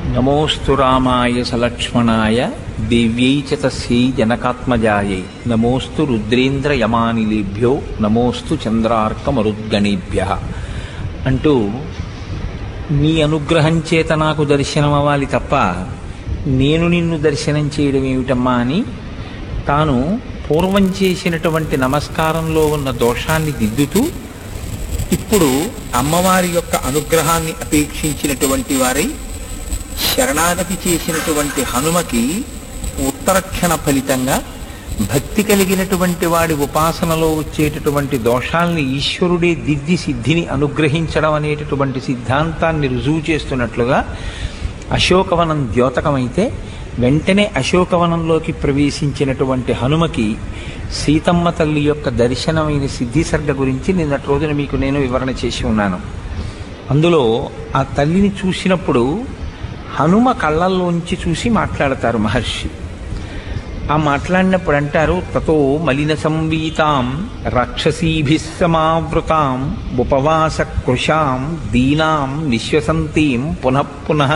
నమోస్తు రామాయ సలక్ష్మణాయ దివ్యై చ తస్యై జనకాత్మజాయై నమోస్తు రుద్రేంద్ర యమానిలేభ్యో నమోస్తు చంద్రార్కమరుద్గణేభ్య అంటూ నీ అనుగ్రహం చేత నాకు దర్శనం అవ్వాలి తప్ప నేను నిన్ను దర్శనం చేయడం ఏమిటమ్మా అని తాను పూర్వం చేసినటువంటి నమస్కారంలో ఉన్న దోషాన్ని దిద్దుతూ ఇప్పుడు అమ్మవారి యొక్క అనుగ్రహాన్ని అపేక్షించినటువంటి వారై శరణాగతి చేసినటువంటి హనుమకి ఉత్తరక్షణ ఫలితంగా భక్తి కలిగినటువంటి వాడి ఉపాసనలో వచ్చేటటువంటి దోషాల్ని ఈశ్వరుడే దిద్ది సిద్ధిని అనుగ్రహించడం అనేటటువంటి సిద్ధాంతాన్ని రుజువు చేస్తున్నట్లుగా అశోకవనం ద్యోతకమైతే వెంటనే అశోకవనంలోకి ప్రవేశించినటువంటి హనుమకి సీతమ్మ తల్లి యొక్క దర్శనమైన సిద్ధిసర్గ గురించి నిన్నటి రోజున మీకు నేను వివరణ చేసి ఉన్నాను అందులో ఆ తల్లిని చూసినప్పుడు హనుమ కళ్ళల్లోంచి చూసి మాట్లాడతారు మహర్షి ఆ మాట్లాడినప్పుడు అంటారు తతో మలిన సంవీతాం రాక్షసీభి సమావృతాం ఉపవాస కృషాం దీనాం నిశ్వసంతీం పునః పునః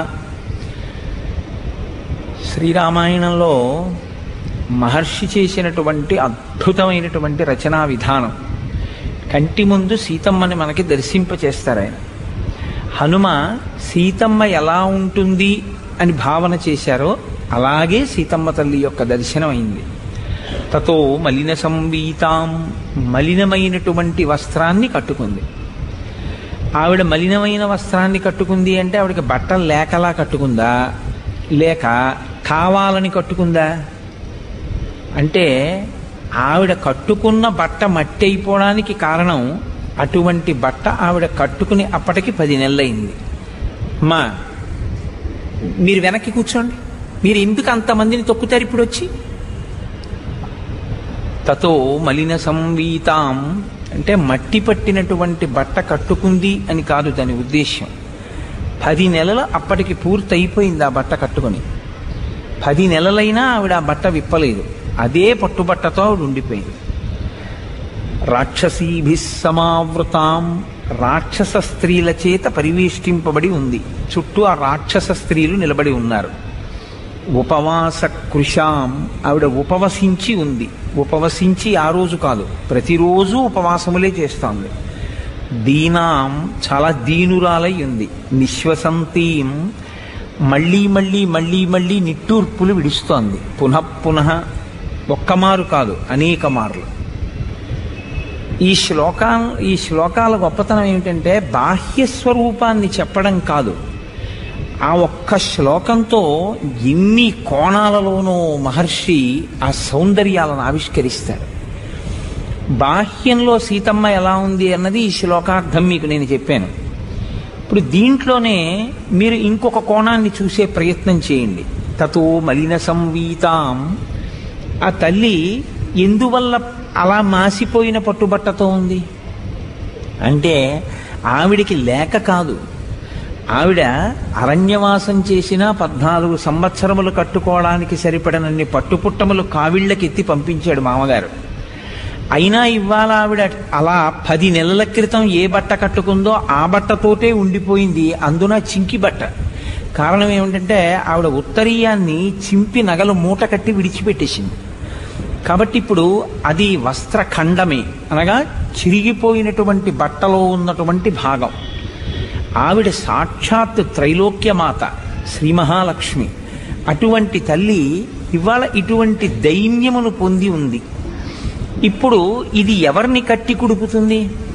శ్రీరామాయణంలో మహర్షి చేసినటువంటి అద్భుతమైనటువంటి రచనా విధానం కంటి ముందు సీతమ్మని మనకి దర్శింపచేస్తారు ఆయన హనుమ సీతమ్మ ఎలా ఉంటుంది అని భావన చేశారో అలాగే సీతమ్మ తల్లి యొక్క దర్శనం అయింది తతో మలిన సంవీతాం మలినమైనటువంటి వస్త్రాన్ని కట్టుకుంది ఆవిడ మలినమైన వస్త్రాన్ని కట్టుకుంది అంటే ఆవిడకి బట్టలు లేకలా కట్టుకుందా లేక కావాలని కట్టుకుందా అంటే ఆవిడ కట్టుకున్న బట్ట మట్టి అయిపోవడానికి కారణం అటువంటి బట్ట ఆవిడ కట్టుకుని అప్పటికి పది నెలలైంది మా మీరు వెనక్కి కూర్చోండి మీరు ఎందుకు అంతమందిని తొక్కుతారు ఇప్పుడు వచ్చి తతో మలిన సంవీతాం అంటే మట్టి పట్టినటువంటి బట్ట కట్టుకుంది అని కాదు దాని ఉద్దేశ్యం పది నెలలు అప్పటికి పూర్తి అయిపోయింది ఆ బట్ట కట్టుకొని పది నెలలైనా ఆవిడ ఆ బట్ట విప్పలేదు అదే పట్టుబట్టతో ఆవిడ ఉండిపోయింది రాక్షసీభి సమావృతాం రాక్షస స్త్రీల చేత పరివేష్టింపబడి ఉంది చుట్టూ ఆ రాక్షస స్త్రీలు నిలబడి ఉన్నారు ఉపవాస కృషాం ఆవిడ ఉపవసించి ఉంది ఉపవసించి ఆ రోజు కాదు ప్రతిరోజు ఉపవాసములే చేస్తోంది దీనాం చాలా దీనురాలై ఉంది నిశ్వసంతీం మళ్ళీ మళ్ళీ మళ్ళీ మళ్ళీ నిట్టూర్పులు విడుస్తోంది పునః పునః ఒక్కమారు కాదు అనేక మార్లు ఈ శ్లోకా ఈ శ్లోకాల గొప్పతనం ఏమిటంటే బాహ్య స్వరూపాన్ని చెప్పడం కాదు ఆ ఒక్క శ్లోకంతో ఎన్ని కోణాలలోనూ మహర్షి ఆ సౌందర్యాలను ఆవిష్కరిస్తారు బాహ్యంలో సీతమ్మ ఎలా ఉంది అన్నది ఈ శ్లోకార్థం మీకు నేను చెప్పాను ఇప్పుడు దీంట్లోనే మీరు ఇంకొక కోణాన్ని చూసే ప్రయత్నం చేయండి తతో మలిన సంవీతాం ఆ తల్లి ఎందువల్ల అలా మాసిపోయిన పట్టుబట్టతో ఉంది అంటే ఆవిడికి లేక కాదు ఆవిడ అరణ్యవాసం చేసిన పద్నాలుగు సంవత్సరములు కట్టుకోవడానికి సరిపడనన్ని పట్టుపుట్టములు కావిళ్ళకి ఎత్తి పంపించాడు మామగారు అయినా ఇవాళ ఆవిడ అలా పది నెలల క్రితం ఏ బట్ట కట్టుకుందో ఆ బట్టతోటే ఉండిపోయింది అందున చింకి బట్ట కారణం ఏమిటంటే ఆవిడ ఉత్తరీయాన్ని చింపి నగలు మూట కట్టి విడిచిపెట్టేసింది కాబట్టి ఇప్పుడు అది వస్త్రఖండమే అనగా చిరిగిపోయినటువంటి బట్టలో ఉన్నటువంటి భాగం ఆవిడ సాక్షాత్ త్రైలోక్యమాత శ్రీ మహాలక్ష్మి అటువంటి తల్లి ఇవాళ ఇటువంటి దైన్యమును పొంది ఉంది ఇప్పుడు ఇది ఎవరిని కట్టి కుడుపుతుంది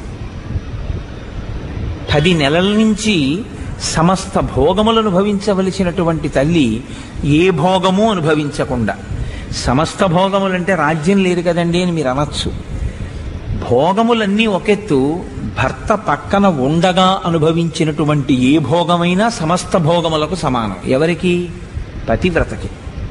పది నెలల నుంచి సమస్త భోగములు అనుభవించవలసినటువంటి తల్లి ఏ భోగము అనుభవించకుండా సమస్త భోగములంటే రాజ్యం లేదు కదండి అని మీరు అనొచ్చు భోగములన్నీ ఒకెత్తు భర్త పక్కన ఉండగా అనుభవించినటువంటి ఏ భోగమైనా సమస్త భోగములకు సమానం ఎవరికి పతివ్రతకి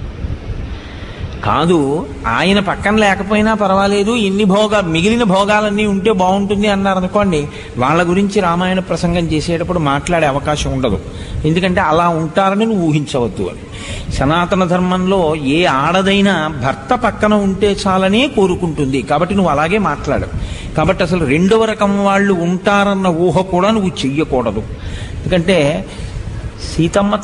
కాదు ఆయన పక్కన లేకపోయినా పర్వాలేదు ఎన్ని భోగ మిగిలిన భోగాలన్నీ ఉంటే బాగుంటుంది అన్నారు అనుకోండి వాళ్ళ గురించి రామాయణ ప్రసంగం చేసేటప్పుడు మాట్లాడే అవకాశం ఉండదు ఎందుకంటే అలా ఉంటారని నువ్వు ఊహించవద్దు అని సనాతన ధర్మంలో ఏ ఆడదైనా భర్త పక్కన ఉంటే చాలనే కోరుకుంటుంది కాబట్టి నువ్వు అలాగే మాట్లాడు కాబట్టి అసలు రెండవ రకం వాళ్ళు ఉంటారన్న ఊహ కూడా నువ్వు చెయ్యకూడదు ఎందుకంటే సీతమ్మ